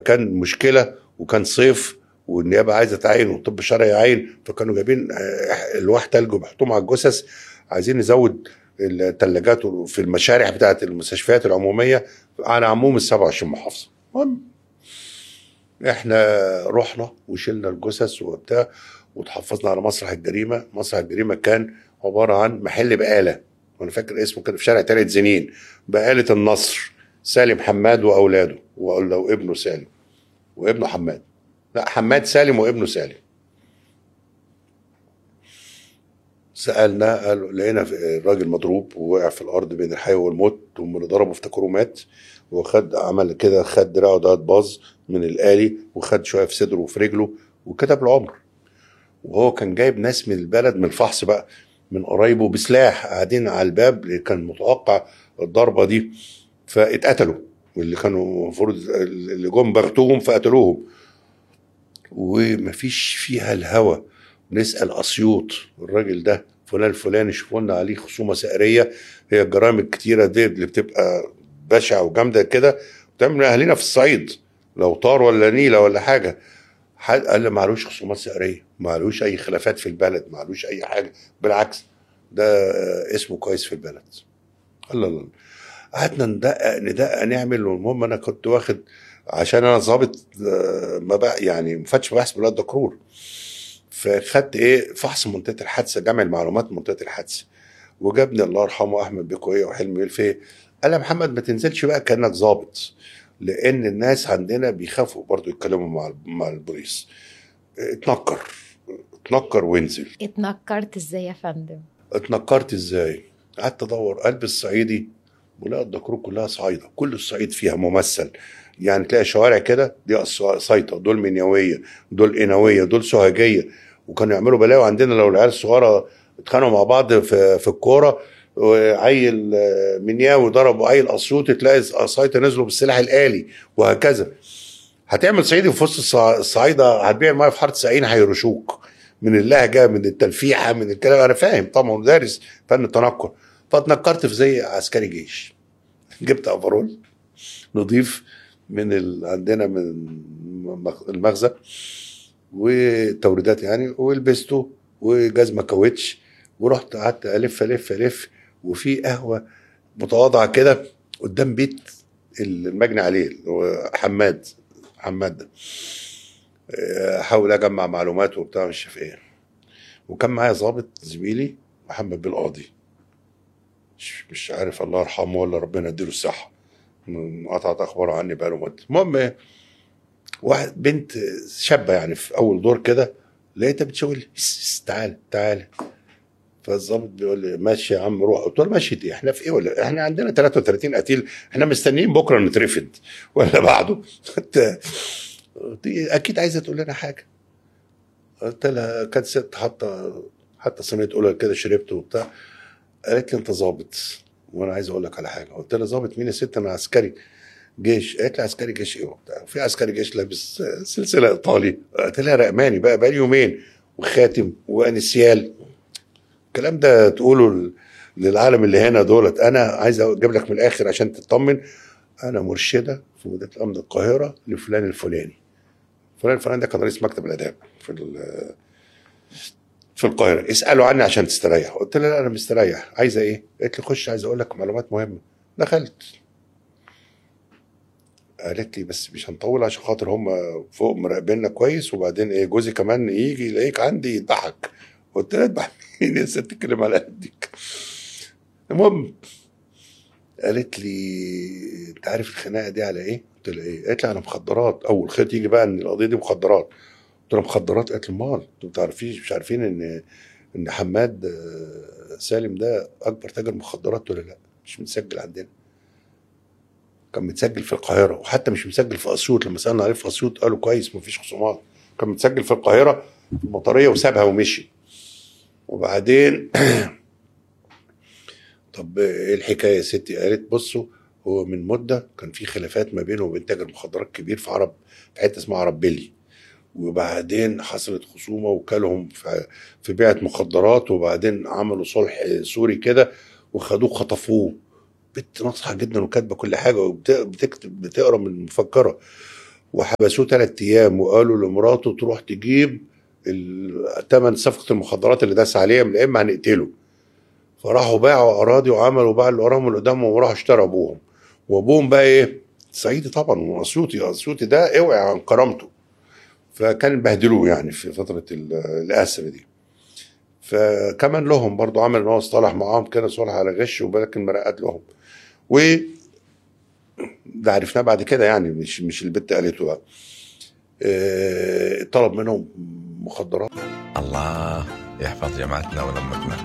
فكان مشكله وكان صيف والنيابه عايزه تعين والطب الشرعي يعين فكانوا جايبين آه، الواح تلج وبيحطوهم على الجثث عايزين نزود الثلاجات في المشارع بتاعت المستشفيات العموميه على عموم ال 27 محافظه المهم احنا رحنا وشلنا الجثث وبتاع وتحفظنا على مسرح الجريمه مسرح الجريمه كان عباره عن محل بقاله وانا فاكر اسمه كان في شارع ثلاث زنين بقاله النصر سالم حماد واولاده وابنه سالم وابنه حماد لا حماد سالم وابنه سالم سالنا قال لقينا الراجل مضروب ووقع في الارض بين الحي والموت هم اللي ضربه افتكروه مات وخد عمل كده خد دراعه ده باظ من الالي وخد شويه في صدره وفي رجله وكتب العمر وهو كان جايب ناس من البلد من الفحص بقى من قرايبه بسلاح قاعدين على الباب اللي كان متوقع الضربه دي فاتقتلوا واللي كانوا المفروض اللي جم بغتوهم فقتلوهم ومفيش فيها الهوى نسال اسيوط الراجل ده فلان الفلاني شوفوا لنا عليه خصومه سعريه هي الجرائم الكتيره دي اللي بتبقى بشعه وجامده كده بتعمل اهالينا في الصعيد لو طار ولا نيله ولا حاجه قال لي معلوش خصومات سعريه معلوش اي خلافات في البلد معلوش اي حاجه بالعكس ده اسمه كويس في البلد الله الله قعدنا ندقق ندقق نعمل والمهم انا كنت واخد عشان انا ظابط ما بقى يعني ما فاتش بحث بلاد دكرور فخدت ايه فحص منطقه الحادثه جمع المعلومات منطقه الحادثه وجابني الله يرحمه احمد بكويه وحلمي يلفي قال يا محمد ما تنزلش بقى كانك ظابط لان الناس عندنا بيخافوا برضو يتكلموا مع مع البوليس اتنكر اتنكر وانزل اتنكرت ازاي يا فندم اتنكرت ازاي قعدت ادور قلب الصعيدي ولا الدكرور كلها صعيده كل الصعيد فيها ممثل يعني تلاقي شوارع كده دي صيطه دول منيويه دول قناويه دول سوهاجيه وكانوا يعملوا بلاوي عندنا لو العيال الصغيره اتخانقوا مع بعض في, في الكوره وعيل منياوي ضربوا عيل اسيوطي تلاقي صيطه نزلوا بالسلاح الالي وهكذا هتعمل صعيدي في وسط الصعايده هتبيع المايه في حاره سعين هيرشوك من اللهجه من التلفيحه من الكلام انا فاهم طبعا دارس فن التنكر فاتنكرت في زي عسكري جيش جبت افرول نضيف من ال... عندنا من المخزن وتوريدات يعني ولبسته وجزمه كاوتش ورحت قعدت الف الف الف وفي قهوه متواضعه كده قدام بيت المجني عليه حماد حماد ده احاول اجمع معلومات وبتاع مش عارف ايه وكان معايا ظابط زميلي محمد بالقاضي مش, مش عارف الله يرحمه ولا ربنا يديله الصحه قطعت اخباره عني بقاله مده المهم واحد بنت شابه يعني في اول دور كده لقيتها بتشاور لي تعالى تعالى فالظابط بيقول لي ماشي يا عم روح قلت له ماشي ايه احنا في ايه ولا احنا عندنا 33 قتيل احنا مستنيين بكره نترفد ولا بعده اكيد عايزه تقول لنا حاجه قلت لها كانت ست حاطه حتى صينيه قولها كده شربت وبتاع قالت لي انت ظابط وانا عايز اقول لك على حاجه قلت لها ظابط مين يا ست انا عسكري جيش قالت لي عسكري جيش ايه وبتاع في عسكري جيش لابس سلسله ايطالي قلت لها رقماني بقى بقى يومين وخاتم وانسيال الكلام ده تقوله للعالم اللي هنا دولت انا عايز اجيب لك من الاخر عشان تطمن انا مرشده في مديريه الامن القاهره لفلان الفلاني فلان الفلاني ده كان رئيس مكتب الاداب في في القاهره اسالوا عني عشان تستريح قلت لها لا انا مستريح عايزه ايه قالت لي خش عايز اقول لك معلومات مهمه دخلت قالت لي بس مش هنطول عشان خاطر هم فوق مراقبيننا كويس وبعدين ايه جوزي كمان يجي يلاقيك عندي يضحك قلت لها اذبح مين يا ست تتكلم على قدك المهم قالت لي انت عارف الخناقه دي على ايه؟ قلت لها ايه؟ قالت لي على مخدرات اول خيط يجي بقى ان القضيه دي مخدرات قلت لها مخدرات قالت لي امال انتوا بتعرفيش مش عارفين ان ان حماد سالم ده اكبر تاجر مخدرات قلت لها لا مش متسجل عندنا كان متسجل في القاهره وحتى مش مسجل في اسيوط لما سالنا عليه في اسيوط قالوا كويس مفيش خصومات كان متسجل في القاهره في المطريه وسابها ومشي وبعدين طب ايه الحكايه يا ستي قالت بصوا هو من مده كان في خلافات ما بينه وبين تاجر مخدرات كبير في عرب في حته اسمها عرب بيلي وبعدين حصلت خصومه وكالهم في بيعه مخدرات وبعدين عملوا صلح سوري كده وخدوه خطفوه بنت ناصحه جدا وكاتبه كل حاجه وبتكتب بتقرا من المفكره وحبسوه ثلاث ايام وقالوا لمراته تروح تجيب ثمن صفقه المخدرات اللي داس عليها من اما هنقتله فراحوا باعوا اراضي وعملوا بقى اللي وراهم واللي قدامهم وراحوا اشتروا ابوهم وابوهم بقى ايه صعيدي طبعا واسيوطي اسيوطي ده اوعي عن كرامته فكان بهدلوه يعني في فتره ال- الاسره دي فكمان لهم برضو عمل ان هو اصطلح معاهم كده صلح على غش ولكن مرقت لهم و ده عرفناه بعد كده يعني مش مش البت قالته بقى آه، طلب منهم مخدرات الله يحفظ جماعتنا ولمتنا